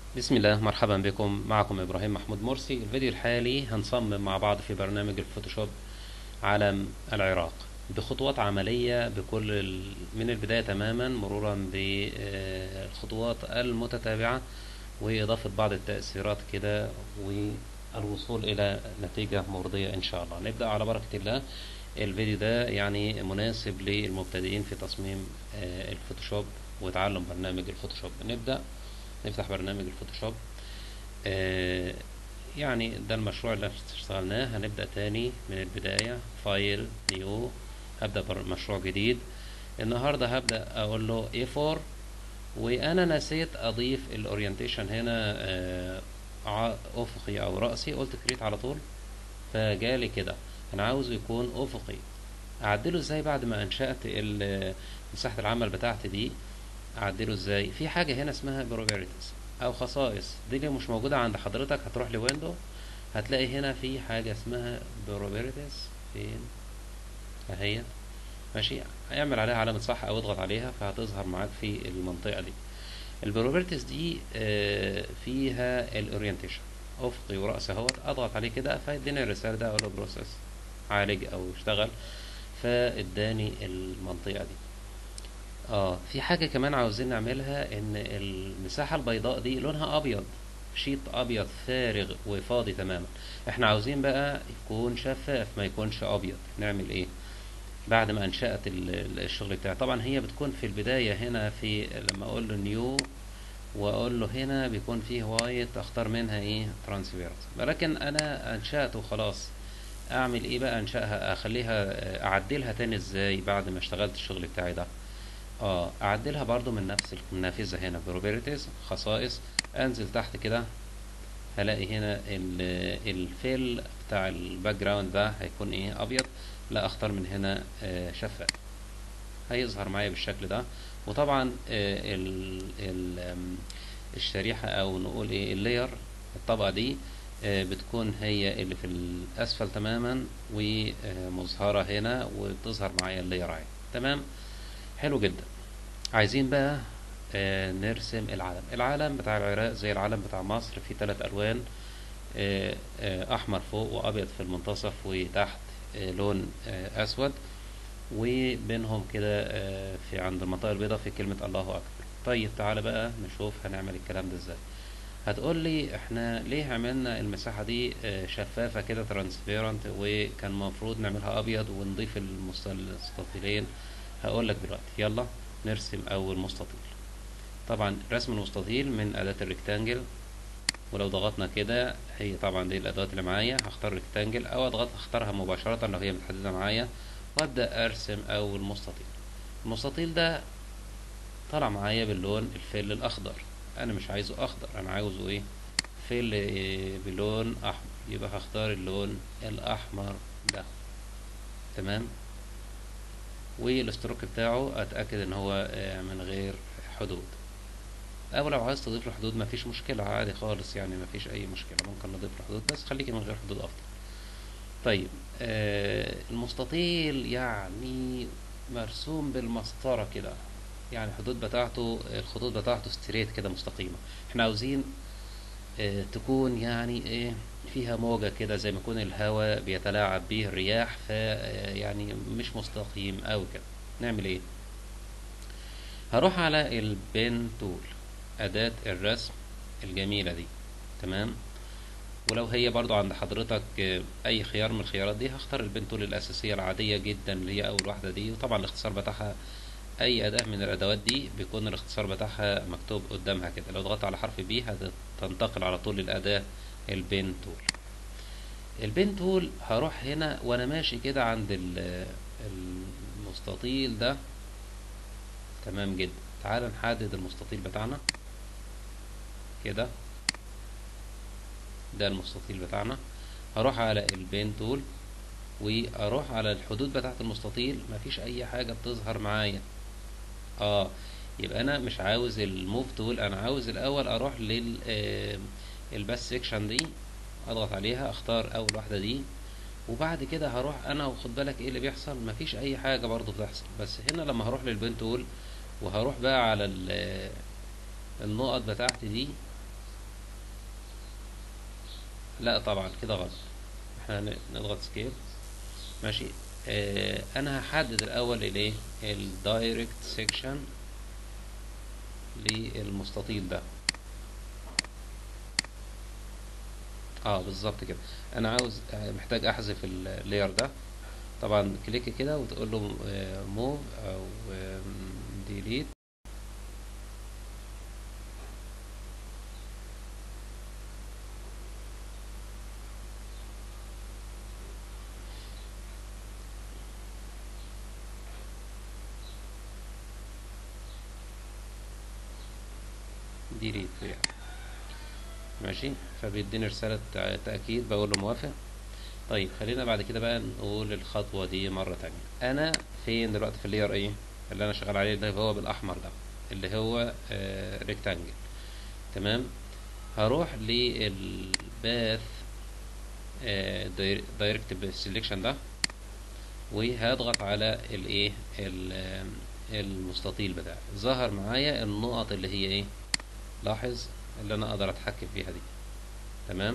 بسم الله مرحبا بكم معكم ابراهيم محمود مرسي الفيديو الحالي هنصمم مع بعض في برنامج الفوتوشوب علم العراق بخطوات عملية بكل ال... من البداية تماما مرورا بالخطوات المتتابعة وإضافة بعض التأثيرات كده والوصول إلى نتيجة مرضية إن شاء الله نبدأ على بركة الله الفيديو ده يعني مناسب للمبتدئين في تصميم الفوتوشوب وتعلم برنامج الفوتوشوب نبدأ نفتح برنامج الفوتوشوب آه يعني ده المشروع اللي اشتغلناه هنبدأ تاني من البداية فايل نيو هبدأ مشروع جديد النهاردة هبدأ أقول له A4 وأنا نسيت أضيف الأورينتيشن هنا آه أفقي أو رأسي قلت كريت على طول فجالي كده أنا عاوزه يكون أفقي أعدله إزاي بعد ما أنشأت مساحة العمل بتاعتي دي اعدله ازاي في حاجه هنا اسمها بروبرتيز او خصائص دي لو مش موجوده عند حضرتك هتروح لويندو هتلاقي هنا في حاجه اسمها بروبرتيز فين اهي ماشي اعمل عليها علامه صح او اضغط عليها فهتظهر معاك في المنطقه دي البروبرتيز دي فيها الاورينتيشن افقي ورأس اهوت اضغط عليه كده فيديني الرساله ده اقول له بروسيس عالج او اشتغل فاداني المنطقه دي اه في حاجة كمان عاوزين نعملها ان المساحة البيضاء دي لونها ابيض شيط ابيض فارغ وفاضي تماما احنا عاوزين بقى يكون شفاف ما يكونش ابيض نعمل ايه بعد ما انشأت الشغل بتاعي طبعا هي بتكون في البداية هنا في لما اقول له نيو واقول له هنا بيكون فيه وايت اختار منها ايه ترانسبيرنت ولكن انا انشأته خلاص اعمل ايه بقى انشأها اخليها اعدلها تاني ازاي بعد ما اشتغلت الشغل بتاعي ده اه اعدلها برضو من نفس النافذة هنا بروبرتيز خصائص انزل تحت كده هلاقي هنا الفيل بتاع الباك جراوند ده هيكون ايه ابيض لا اختار من هنا آه شفاف هيظهر معايا بالشكل ده وطبعا آه ال ال الشريحة او نقول ايه اللاير الطبقة دي آه بتكون هي اللي في الاسفل تماما ومظهرة هنا وبتظهر معايا اللاير عادي تمام حلو جدا عايزين بقى آه نرسم العلم العلم بتاع العراق زي العلم بتاع مصر فيه ثلاث الوان آه آه احمر فوق وابيض في المنتصف وتحت آه لون آه اسود وبينهم كده آه في عند المنطقه البيضاء في كلمه الله اكبر طيب تعالى بقى نشوف هنعمل الكلام ده ازاي هتقول لي احنا ليه عملنا المساحه دي آه شفافه كده ترانسبيرنت وكان المفروض نعملها ابيض ونضيف المستطيلين هقول لك دلوقتي يلا نرسم اول مستطيل طبعا رسم المستطيل من اداة الريكتانجل ولو ضغطنا كده هي طبعا دي الادوات اللي معايا هختار ريكتانجل او اضغط اختارها مباشرة لو هي متحددة معايا وابدأ ارسم اول مستطيل المستطيل ده طلع معايا باللون الفل الاخضر انا مش عايزه اخضر انا عاوزه ايه فل إيه بلون احمر يبقى هختار اللون الاحمر ده تمام والاستروك بتاعه اتاكد ان هو من غير حدود او لو عايز تضيف له حدود مفيش مشكله عادي خالص يعني مفيش اي مشكله ممكن نضيف له حدود بس خليكي من غير حدود افضل طيب آه المستطيل يعني مرسوم بالمسطره كده يعني الحدود بتاعته الخطوط بتاعته ستريت كده مستقيمه احنا عاوزين آه تكون يعني ايه فيها موجة كده زي ما يكون الهواء بيتلاعب به الرياح ف يعني مش مستقيم أوي كده نعمل ايه هروح على البين تول أداة الرسم الجميلة دي تمام ولو هي برضو عند حضرتك أي خيار من الخيارات دي هختار البين تول الأساسية العادية جدا اللي هي أول واحدة دي وطبعا الاختصار بتاعها أي أداة من الأدوات دي بيكون الاختصار بتاعها مكتوب قدامها كده لو ضغطت على حرف بي هتنتقل على طول للأداة البين تول البين تول هروح هنا وانا ماشي كده عند المستطيل ده تمام جدا تعال نحدد المستطيل بتاعنا كده ده المستطيل بتاعنا هروح على البين تول واروح على الحدود بتاعه المستطيل مفيش اي حاجه بتظهر معايا اه يبقى انا مش عاوز الموف تول انا عاوز الاول اروح لل الباس سيكشن دي اضغط عليها اختار اول واحده دي وبعد كده هروح انا وخد بالك ايه اللي بيحصل مفيش اي حاجه برضو بتحصل بس هنا لما هروح للبين تول وهروح بقى على النقط بتاعتي دي لا طبعا كده غلط احنا ن- نضغط سكيب ماشي اه انا هحدد الاول الايه الدايركت سيكشن للمستطيل ده اه بالظبط كده انا عاوز آه، محتاج احذف اللاير ده طبعا كليك كده وتقول له موف او ديليت ديليت يعني ماشي فبيديني رسالة تع- تأكيد بقول له موافق طيب خلينا بعد كده بقى نقول الخطوة دي مرة تانية أنا فين دلوقتي في اللير إيه اللي أنا شغال عليه ده هو بالأحمر ده اللي هو ريكتانجل تمام هروح للباث دايركت سيلكشن ده وهضغط على الايه ال- المستطيل بتاعي ظهر معايا النقط اللي هي ايه لاحظ اللي انا اقدر اتحكم فيها دي تمام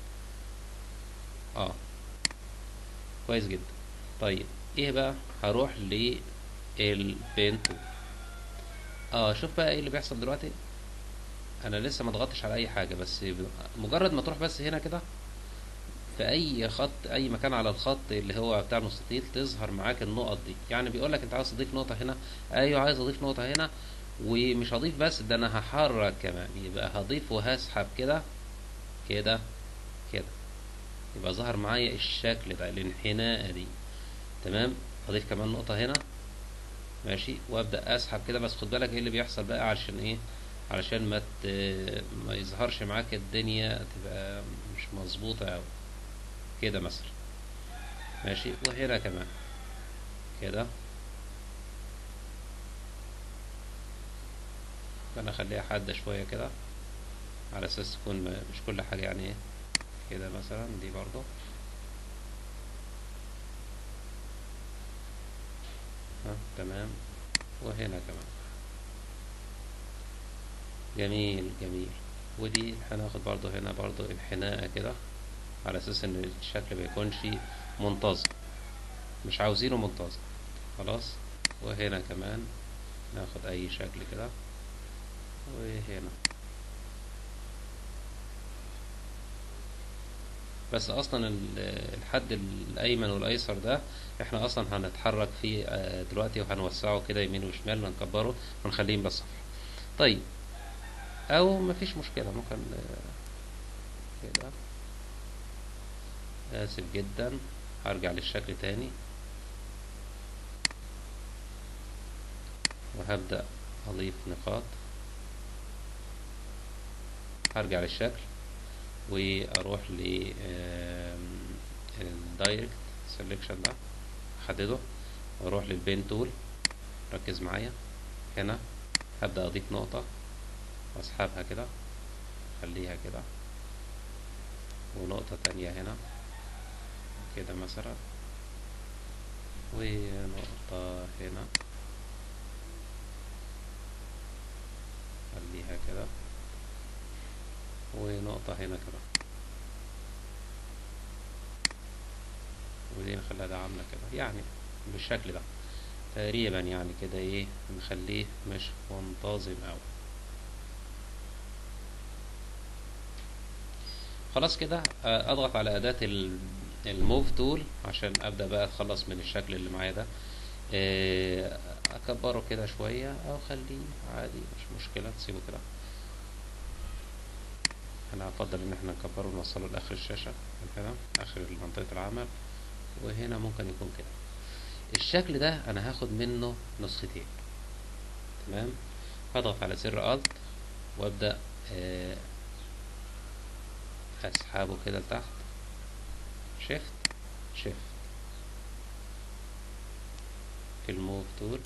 اه كويس جدا طيب ايه بقى هروح للبين تول اه شوف بقى ايه اللي بيحصل دلوقتي انا لسه ما ضغطتش على اي حاجه بس ب- مجرد ما تروح بس هنا كده في اي خط اي مكان على الخط اللي هو بتاع المستطيل تظهر معاك النقط دي يعني بيقول لك انت عاوز تضيف نقطه هنا ايوه عايز اضيف نقطه هنا ومش هضيف بس ده انا هحرك كمان يبقى هضيف وهسحب كده كده كده يبقى ظهر معايا الشكل ده الانحناء دي تمام اضيف كمان نقطه هنا ماشي وابدا اسحب كده بس خد بالك ايه اللي بيحصل بقى علشان ايه علشان ما ت... ما يظهرش معاك الدنيا تبقى مش مظبوطه قوي كده مثلا ماشي وهنا كمان كده فانا اخليها حادة شوية كده على اساس تكون م- مش كل حاجة يعني ايه كده مثلا دي برضو ها تمام وهنا كمان جميل جميل ودي هناخد برضو هنا برضو انحناء كده على اساس ان الشكل ما يكونش منتظم مش عاوزينه منتظم خلاص وهنا كمان ناخد اي شكل كده وهنا بس اصلا ال- الحد الايمن والايسر ده احنا اصلا هنتحرك فيه آه، دلوقتي وهنوسعه كده يمين وشمال ونكبره ونخليه يبقى صفر طيب او مفيش مشكلة ممكن آه، كده آسف جدا هرجع للشكل تاني وهبدأ أضيف نقاط هرجع للشكل وأروح ل الدايركت سيلكشن ده أحدده وأروح للبين تول ركز معايا هنا هبدأ أضيف نقطة وأسحبها كده خليها كده ونقطة تانية هنا كده مثلا ونقطة هنا خليها كده ونقطة هنا كده ودي نخليها ده عاملة كده يعني بالشكل ده تقريبا يعني كده ايه نخليه مش منتظم اوي خلاص كده آه، اضغط على اداة الموف تول عشان ابدا بقى اتخلص من الشكل اللي معايا ده آه، اكبره كده شوية او خليه عادي مش مشكلة تسيبه كده انا افضل ان احنا نكبره ونوصله لاخر الشاشة كده اخر منطقة العمل وهنا ممكن يكون كده الشكل ده انا هاخد منه نسختين تمام هضغط على زر الت وابدا آه، اسحبه كده لتحت شيفت شيفت في الموف تول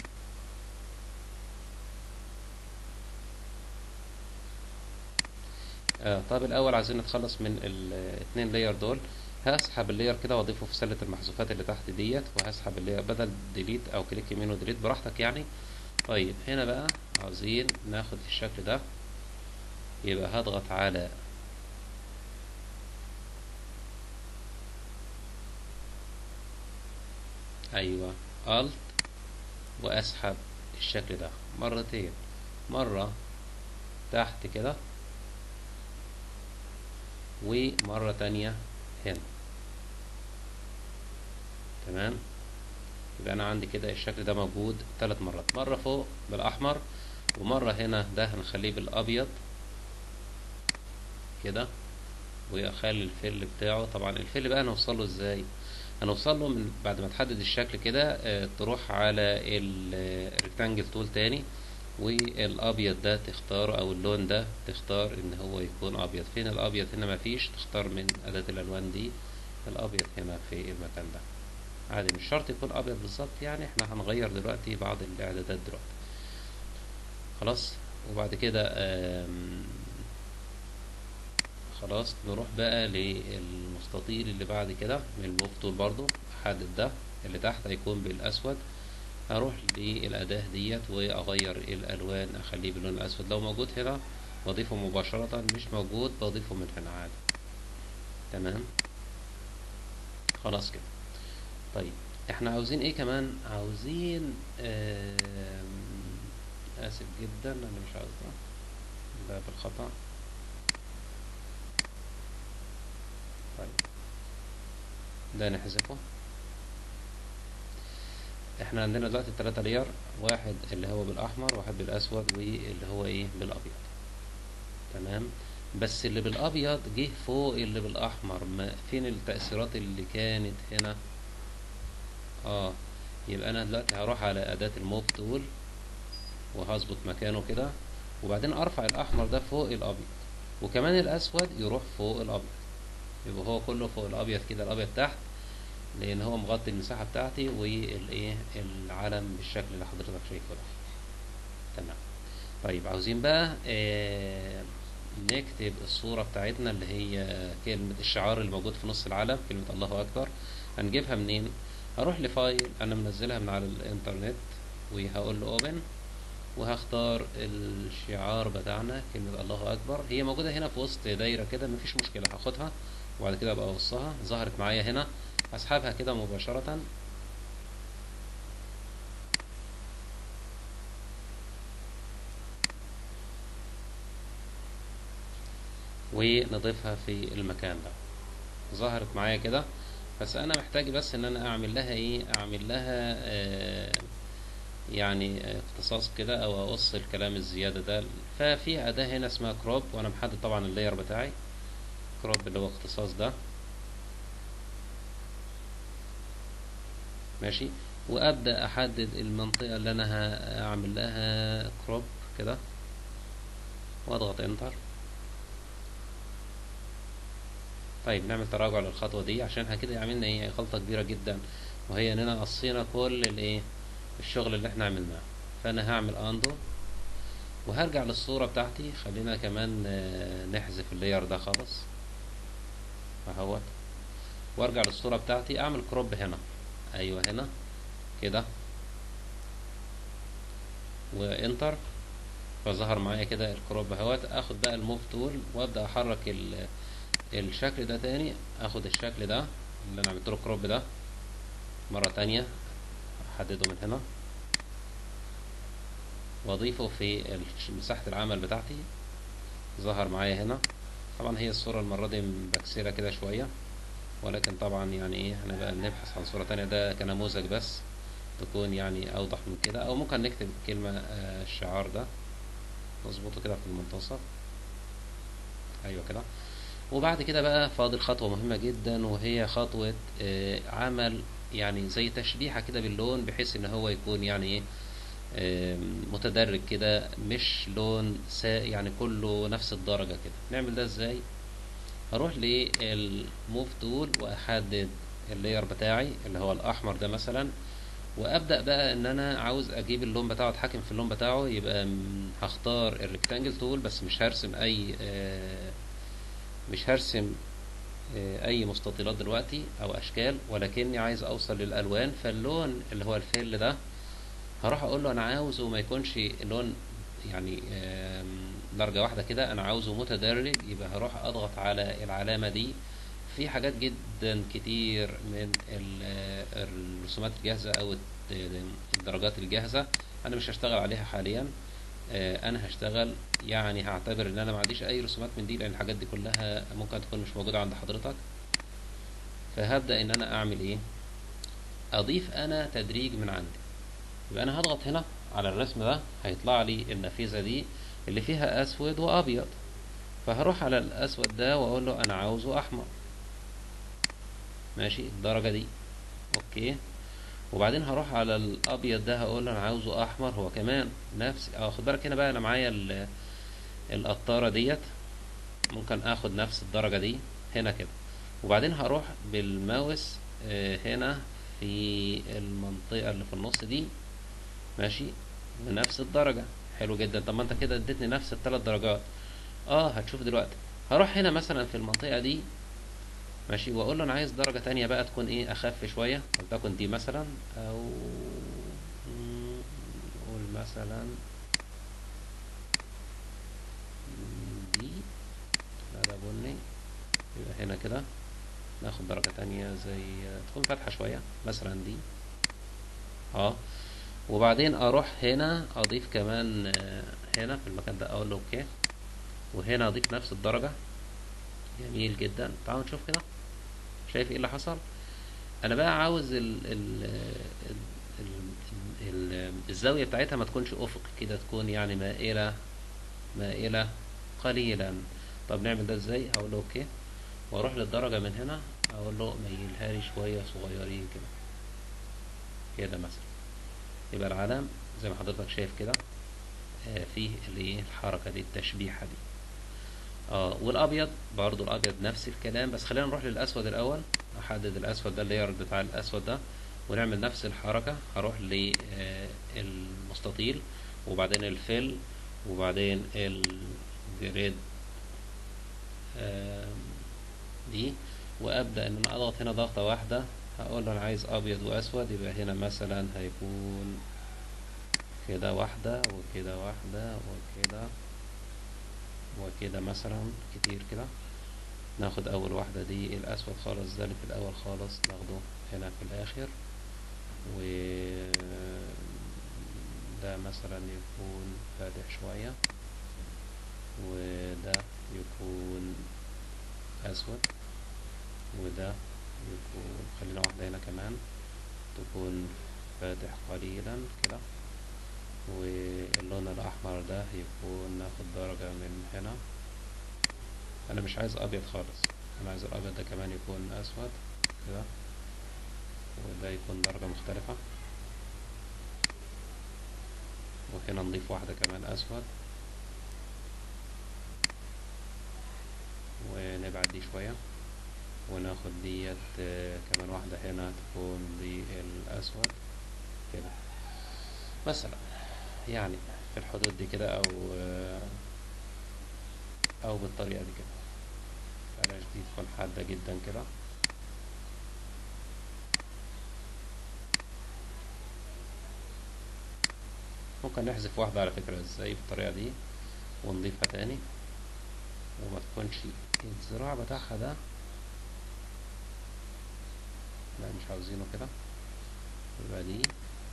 آه طب الاول عايزين نتخلص من الاثنين لاير دول هسحب اللاير كده واضيفه في سلة المحذوفات اللي تحت ديت وهسحب اللاير بدل ديليت او كليك يمين وديليت براحتك يعني طيب هنا بقى عاوزين ناخد الشكل ده يبقى هضغط على ايوه الت واسحب الشكل ده مرتين مرة تحت كده ومرة تانية هنا تمام يبقى انا عندي كده الشكل ده موجود ثلاث مرات مرة فوق بالاحمر ومرة هنا ده هنخليه بالابيض كده واخلي الفل بتاعه طبعا الفل بقى هنوصله ازاي هنوصل له من بعد ما تحدد الشكل كده اه تروح على الريكتانجل تول تاني والابيض ده تختاره او اللون ده تختار ان هو يكون ابيض فين الابيض هنا مفيش تختار من اداة الالوان دي الابيض هنا في المكان ده عادي مش شرط يكون ابيض بالظبط يعني احنا هنغير دلوقتي بعض الاعدادات دلوقتي خلاص وبعد كده خلاص نروح بقى للمستطيل اللي بعد كده من الموف تول برضو احدد ده اللي تحت هيكون بالاسود هروح للاداة ديت واغير الالوان اخليه باللون الاسود لو موجود هنا بضيفه مباشرة مش موجود بضيفه من هنا عادي تمام خلاص كده طيب احنا عاوزين ايه كمان عاوزين اسف جدا انا مش عاوز ده ده بالخطأ طيب ده نحذفه احنا عندنا دلوقتي التلاتة لير واحد اللي هو بالاحمر واحد بالاسود واللي هو ايه بالابيض تمام بس اللي بالابيض جه فوق اللي بالاحمر ما فين التأثيرات اللي كانت هنا اه يبقى انا دلوقتي هروح على اداة الموف تول وهظبط مكانه كده وبعدين ارفع الاحمر ده فوق الابيض وكمان الاسود يروح فوق الابيض يبقى هو كله فوق الابيض كده الابيض تحت لان هو مغطي المساحة بتاعتي والايه العلم بالشكل اللي حضرتك شايفه ده تمام طيب عاوزين بقى آه نكتب الصورة بتاعتنا اللي هي كلمة الشعار اللي موجود في نص العلم كلمة الله اكبر هنجيبها منين هروح لفايل انا منزلها من على الانترنت وهقول له اوبن وهختار الشعار بتاعنا كلمة الله أكبر هي موجودة هنا في وسط دايرة كده مفيش مشكلة هاخدها وبعد كده أبقى أوصها ظهرت معايا هنا أسحبها كده مباشرة ونضيفها في المكان ده ظهرت معايا كده بس أنا محتاج بس إن أنا أعمل لها إيه أعمل لها آه يعني اختصاص كده او اقص الكلام الزيادة ده ففي اداة هنا اسمها كروب وانا محدد طبعا اللاير بتاعي كروب اللي هو اختصاص ده ماشي وابدا احدد المنطقة اللي انا هعمل لها كروب كده واضغط انتر طيب نعمل تراجع للخطوة دي عشان كده عملنا ايه غلطة كبيرة جدا وهي اننا قصينا كل الايه الشغل اللي احنا عملناه فانا هعمل اندو وهرجع للصورة بتاعتي خلينا كمان نحذف اللاير ده خالص اهوت وارجع للصورة بتاعتي اعمل كروب هنا ايوه هنا كده وانتر فظهر معايا كده الكروب اهوت اخد بقى الموف تول وابدا احرك الشكل ده تاني اخد الشكل ده اللي انا عملت له كروب ده مرة تانية احدده من هنا واضيفه في مساحة العمل بتاعتي ظهر معايا هنا طبعا هي الصورة المرة دي مبكسرة كده شوية ولكن طبعا يعني ايه احنا بقى بنبحث عن صورة تانية ده كنموذج بس تكون يعني اوضح من كده او ممكن نكتب كلمة آه الشعار ده نظبطه كده في المنتصف ايوه كده وبعد كده بقى فاضل خطوة مهمة جدا وهي خطوة آه عمل يعني زي تشبيحة كده باللون بحيث ان هو يكون يعني ايه متدرج كده مش لون سا يعني كله نفس الدرجة كده نعمل ده ازاي هروح للموف تول واحدد اللاير بتاعي اللي هو الاحمر ده مثلا وابدا بقى ان انا عاوز اجيب اللون بتاعه اتحكم في اللون بتاعه يبقى هختار الريكتانجل تول بس مش هرسم اي مش هرسم اي مستطيلات دلوقتي او اشكال ولكني عايز اوصل للالوان فاللون اللي هو الفيل ده هروح اقول له انا عاوزه ما يكونش لون يعني درجة واحدة كده انا عاوزه متدرج يبقى هروح اضغط على العلامة دي في حاجات جدا كتير من ال- الرسومات الجاهزة او الت- الدرجات الجاهزة انا مش هشتغل عليها حاليا آه، انا هشتغل يعني هعتبر ان انا ما عنديش اي رسومات من دي لان الحاجات دي كلها ممكن تكون مش موجودة عند حضرتك فهبدأ ان انا اعمل ايه اضيف انا تدريج من عندي يبقى انا هضغط هنا على الرسم ده هيطلع لي النافذة دي اللي فيها اسود وابيض فهروح على الاسود ده واقول له انا عاوزه احمر ماشي الدرجة دي اوكي وبعدين هروح على الابيض ده هقول له انا عاوزه احمر هو كمان نفس اه خد بالك هنا بقى انا معايا ال- القطارة ديت ممكن اخد نفس الدرجة دي هنا كده وبعدين هروح بالماوس آه، هنا في المنطقة اللي في النص دي ماشي بنفس الدرجة حلو جدا طب ما انت كده اديتني نفس الثلاث درجات اه هتشوف دلوقتي هروح هنا مثلا في المنطقة دي ماشي واقول له انا عايز درجة تانية بقى تكون ايه اخف شوية ولتكن دي مثلا او مم، نقول مثلا دي لا ده بني يبقى هنا كده ناخد درجة تانية زي تكون فاتحة شوية مثلا دي اه وبعدين اروح هنا اضيف كمان آه، هنا في المكان ده اقول له اوكي وهنا اضيف نفس الدرجة جميل جدا تعالوا نشوف كده شايف ايه اللي حصل انا بقى عاوز ال ال ال ال ال الزاوية بتاعتها ما تكونش افق كده تكون يعني مائلة مائلة قليلا طب نعمل ده ازاي هقول له اوكي واروح للدرجة من هنا اقول له ميلها لي شوية صغيرين كده كده مثلا يبقى العلم زي ما حضرتك شايف كده آه، فيه الايه الحركة دي التشبيحة دي اه والابيض برضو الابيض نفس الكلام بس خلينا نروح للاسود الاول احدد الاسود ده اللاير بتاع الاسود ده ونعمل نفس الحركة هروح للمستطيل وبعدين الفيل وبعدين الجريد آم، دي وابدا ان انا اضغط هنا ضغطة واحدة هقول له انا عايز ابيض واسود يبقى هنا مثلا هيكون كده واحدة وكده واحدة وكده وكده مثلا كتير كده ناخد اول واحدة دي الاسود خالص ده اللي في الاول خالص ناخده هنا في الاخر و ده مثلا يكون فاتح شوية وده يكون اسود وده يكون خلينا واحدة هنا كمان تكون فاتح قليلا كده واللون الأحمر ده يكون ناخد درجة من هنا أنا مش عايز أبيض خالص أنا عايز الأبيض ده كمان يكون أسود كده وده يكون درجة مختلفة وهنا نضيف واحدة كمان أسود ونبعد دي شوية وناخد ديت آه، كمان واحدة هنا تكون بالأسود كده مثلا يعني في الحدود دي كده أو آه، أو بالطريقة دي كده بلاش دي تكون حادة جدا كده ممكن نحذف واحدة على فكرة ازاي بالطريقة دي ونضيفها تاني وما تكونش الزراع بتاعها ده لا مش عاوزينه كده يبقى دي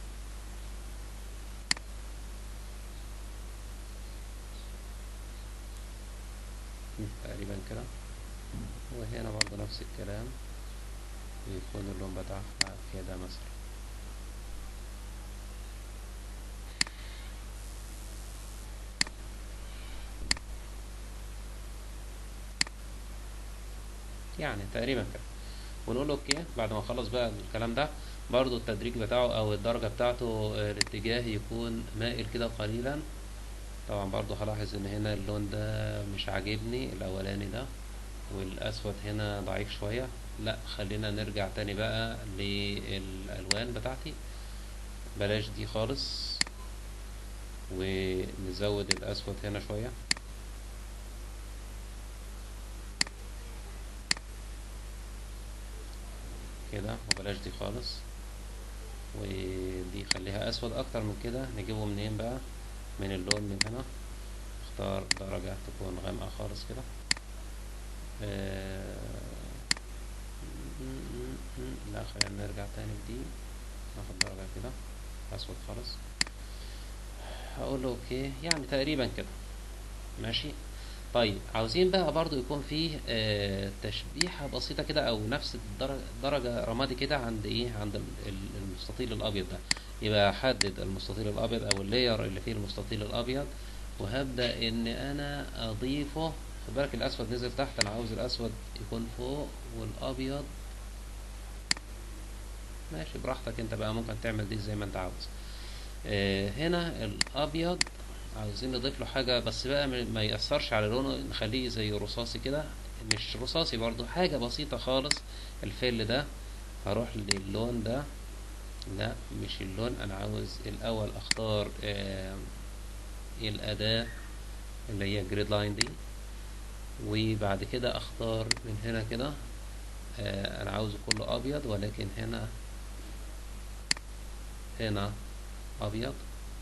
تقريبا كده وهنا برضه نفس الكلام بيكون اللون بتاعها كده مثلا يعني تقريبا كده ونقول اوكي بعد ما نخلص بقى الكلام ده برضو التدريج بتاعه او الدرجة بتاعته آه، الاتجاه يكون مائل كده قليلا طبعا برضو هلاحظ ان هنا اللون ده مش عاجبني الاولاني ده والاسود هنا ضعيف شوية لا خلينا نرجع تاني بقى للالوان بتاعتي بلاش دي خالص ونزود الاسود هنا شوية كده وبلاش دي خالص ودي خليها اسود اكتر من كده نجيبه منين بقى من اللون من هنا اختار درجة تكون غامقة خالص كده آه، لا خلينا نرجع تاني في دي ناخد درجة كده اسود خالص هقول له اوكي يعني تقريبا كده ماشي طيب عاوزين بقى برضو يكون فيه آه تشبيحة بسيطة كده او نفس الدرجة درجة رمادي كده عند ايه عند ال- ال- المستطيل الابيض ده يبقى احدد المستطيل الابيض او اللاير اللي فيه المستطيل الابيض وهبدأ ان انا اضيفه خد بالك الاسود نزل تحت انا عاوز الاسود يكون فوق والابيض ماشي براحتك انت بقى ممكن تعمل دي زي ما انت عاوز آه هنا الابيض عاوزين نضيف له حاجة بس بقى ما ما يأثرش على لونه نخليه زي رصاصي كده مش رصاصي برضو حاجة بسيطة خالص الفل ده هروح للون ده لا مش اللون انا عاوز الاول اختار آه الاداة اللي هي جريد لاين دي وبعد كده اختار من هنا كده آه انا عاوزه كله ابيض ولكن هنا هنا ابيض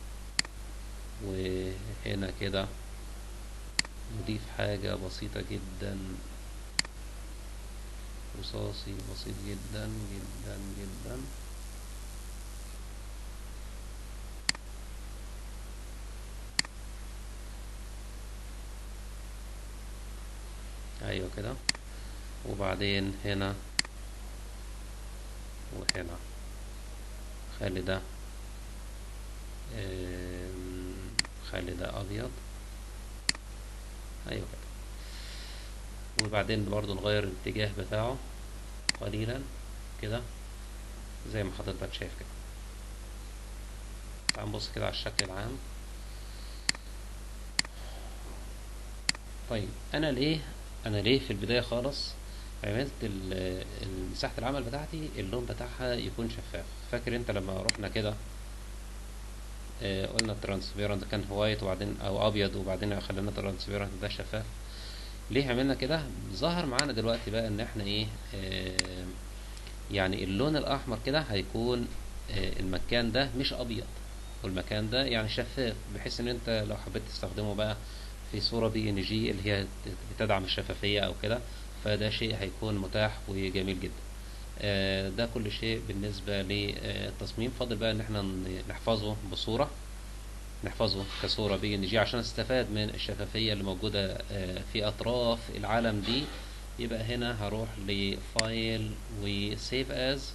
وهنا كده نضيف حاجة بسيطة جدا رصاصي بسيط جدا جدا جدا ايوه كده وبعدين هنا وهنا خلي ده آم، خلي ده ابيض ايوه كده وبعدين برضو نغير الاتجاه بتاعه قليلا كده زي ما حضرتك شايف كده تعال نبص كده على الشكل العام طيب انا ليه انا ليه في البدايه خالص عملت ال- ال- مساحه العمل بتاعتي اللون بتاعها يكون شفاف فاكر انت لما رحنا كده آه، قلنا الترانسبيرنت كان وايت وبعدين او ابيض وبعدين خلينا الترانسبيرنت ده شفاف ليه عملنا كده ظهر معانا دلوقتي بقى ان احنا ايه آه يعني اللون الاحمر كده هيكون آه المكان ده مش ابيض والمكان ده يعني شفاف بحيث ان انت لو حبيت تستخدمه بقى في صورة بي ان جي اللي هي بتدعم الشفافية او كده فده شيء هيكون متاح وجميل جدا آه، ده كل شيء بالنسبة للتصميم فاضل بقى ان احنا ن- نحفظه بصورة نحفظه كصورة بي ان جي عشان استفاد من الشفافية اللي موجودة آه، في اطراف العالم دي يبقى هنا هروح لفايل وسيف از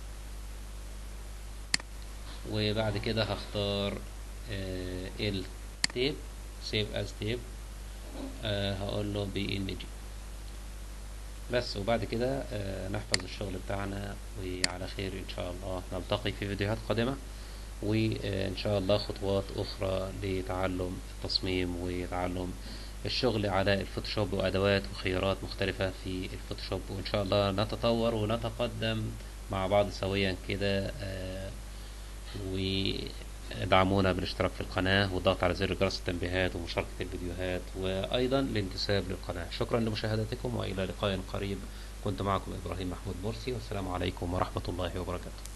وبعد كده هختار آه، التيب سيف از تيب هقول له بي ان جي بس وبعد كده آه، نحفظ الشغل بتاعنا وعلى خير ان شاء الله نلتقي في فيديوهات قادمة وان شاء الله خطوات اخرى لتعلم التصميم وتعلم الشغل على الفوتوشوب وادوات وخيارات مختلفة في الفوتوشوب وان شاء الله نتطور ونتقدم مع بعض سويا كده آه، ودعمونا بالاشتراك في القناة والضغط على زر جرس التنبيهات ومشاركة الفيديوهات وأيضا الانتساب للقناة شكرا لمشاهدتكم وإلى لقاء قريب كنت معكم إبراهيم محمود مرسي والسلام عليكم ورحمة الله وبركاته